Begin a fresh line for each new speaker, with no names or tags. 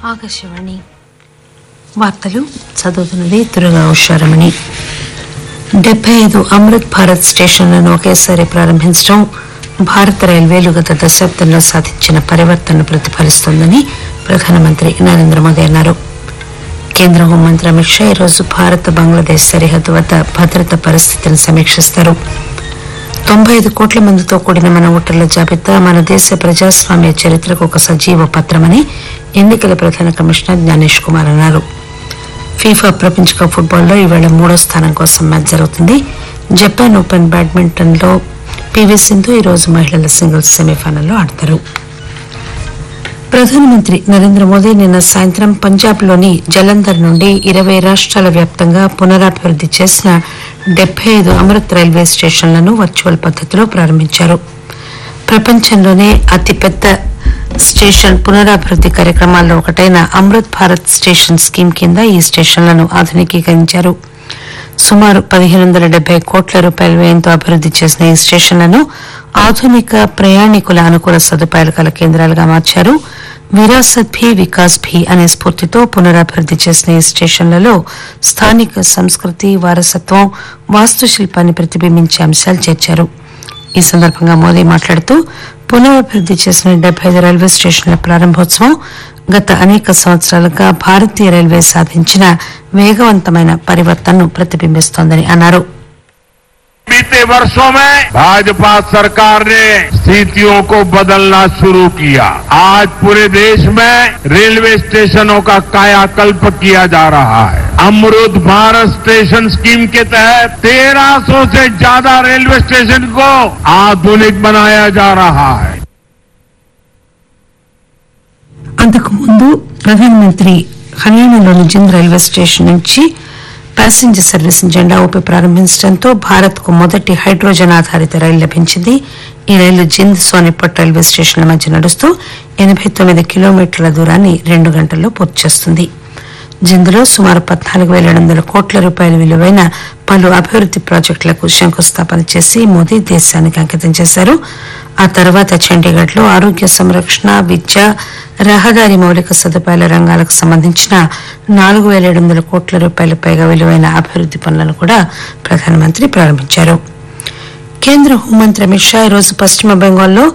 ఆకాశవాణి వార్తలు చదువుతున్నది దుర్గా ఉషారమణి డెబ్బై ఐదు అమృత్ భారత్ స్టేషన్లను ఒకేసారి ప్రారంభించడం భారత రైల్వేలు గత దశాబ్దంలో సాధించిన పరివర్తనను ప్రతిఫలిస్తోందని ప్రధానమంత్రి నరేంద్ర మోదీ అన్నారు కేంద్ర హోంమంత్రి అమిత్ షా ఈరోజు భారత్ బంగ్లాదేశ్ సరిహద్దు వద్ద భద్రత పరిస్థితిని సమీక్షిస్తారు తొంభై ఐదు కోట్ల మందితో కూడిన మన ఓటర్ల జాబితా మన దేశ ప్రజాస్వామ్య చరిత్రకు ఒక సజీవ పత్రమని ఎన్నికల ప్రధాన కమిషనర్ జ్ఞానేష్ కుమార్ అన్నారు ఫీఫా ప్రపంచ కప్ ఫుట్బాల్లో ఈవేళ మూడో స్థానం కోసం మ్యాచ్ జరుగుతుంది జపాన్ ఓపెన్ బ్యాడ్మింటన్ లో పివి సింధు ఈరోజు మహిళల సింగిల్స్ సెమీఫైనల్లో ఆడతారు ప్రధానమంత్రి నరేంద్ర మోదీ నిన్న సాయంత్రం పంజాబ్లోని జలంధర్ నుండి ఇరవై రాష్ట్రాల వ్యాప్తంగా పునరాభివృద్ది చేసిన డెబ్బై ఐదు అమృత్ రైల్వే స్టేషన్లను వర్చువల్ పద్దతిలో ప్రారంభించారు ప్రపంచంలోనే అతిపెద్ద స్టేషన్ పునరాభివృద్ది కార్యక్రమాల్లో ఒకటైన అమృత్ భారత్ స్టేషన్ స్కీమ్ కింద ఈ స్టేషన్లను ఆధునికీకరించారు సుమారు పదిహేను వందల డెబ్బై కోట్ల రూపాయల వ్యయంతో అభివృద్ది చేసిన ఈ స్టేషన్లను ఆధునిక ప్రయాణికుల అనుకూల సదుపాయాలు గల కేంద్రాలుగా మార్చారు విరాసత్ భీ వికాస్ భీ అనే స్ఫూర్తితో పునరాభివృద్ది చేసిన ఈ స్టేషన్లలో స్థానిక సంస్కృతి వారసత్వం వాస్తుశిల్పాన్ని ప్రతిబింబించే అంశాలు చేర్చారు ఈ సందర్భంగా మోదీ మాట్లాడుతూ పునరభివృద్ది చేసిన డెబ్బై ఐదు రైల్వే స్టేషన్ల ప్రారంభోత్సవం గత అనేక సంవత్సరాలుగా భారతీయ రైల్వే సాధించిన వేగవంతమైన పరివర్తనను ప్రతిబింబిస్తోందని అన్నారు
बीते वर्षों में भाजपा सरकार ने स्थितियों को बदलना शुरू किया आज पूरे देश में रेलवे स्टेशनों का कायाकल्प किया जा रहा है अमृत भारत स्टेशन स्कीम के तहत 1300 से ज्यादा रेलवे स्टेशन को आधुनिक बनाया जा रहा है
అంతకు ముందు ప్రధానమంత్రి హర్యానాలోని జింద్ రైల్వే స్టేషన్ నుంచి ప్యాసింజర్ సర్వీస్ జెండా ఊపి ప్రారంభించడంతో భారత్ కు మొదటి హైడ్రోజన్ ఆధారిత రైలు లభించింది ఈ రైలు జింద్ సోనిపట్ రైల్వే స్టేషన్ల మధ్య నడుస్తూ ఎనబై తొమ్మిది కిలోమీటర్ల దూరాన్ని రెండు గంటల్లో పూర్తి చేస్తుంది జింద్లో సుమారు పద్నాలుగు వేల ఏడు వందల కోట్ల రూపాయల విలువైన పలు అభివృద్ది ప్రాజెక్టులకు శంకుస్థాపన చేసి మోదీ దేశానికి అంకితం చేశారు ఆ తర్వాత చండీగఢ్ లో ఆరోగ్య సంరక్షణ విద్య రహదారి మౌలిక సదుపాయాల రంగాలకు సంబంధించిన నాలుగు వేల ఏడు వందల కోట్ల రూపాయల పైగా విలువైన అభివృద్ది పనులను కూడా ప్రధానమంత్రి ప్రారంభించారు కేంద్ర హోంమంత్రి అమిత్ షా ఈరోజు పశ్చిమ బెంగాల్లో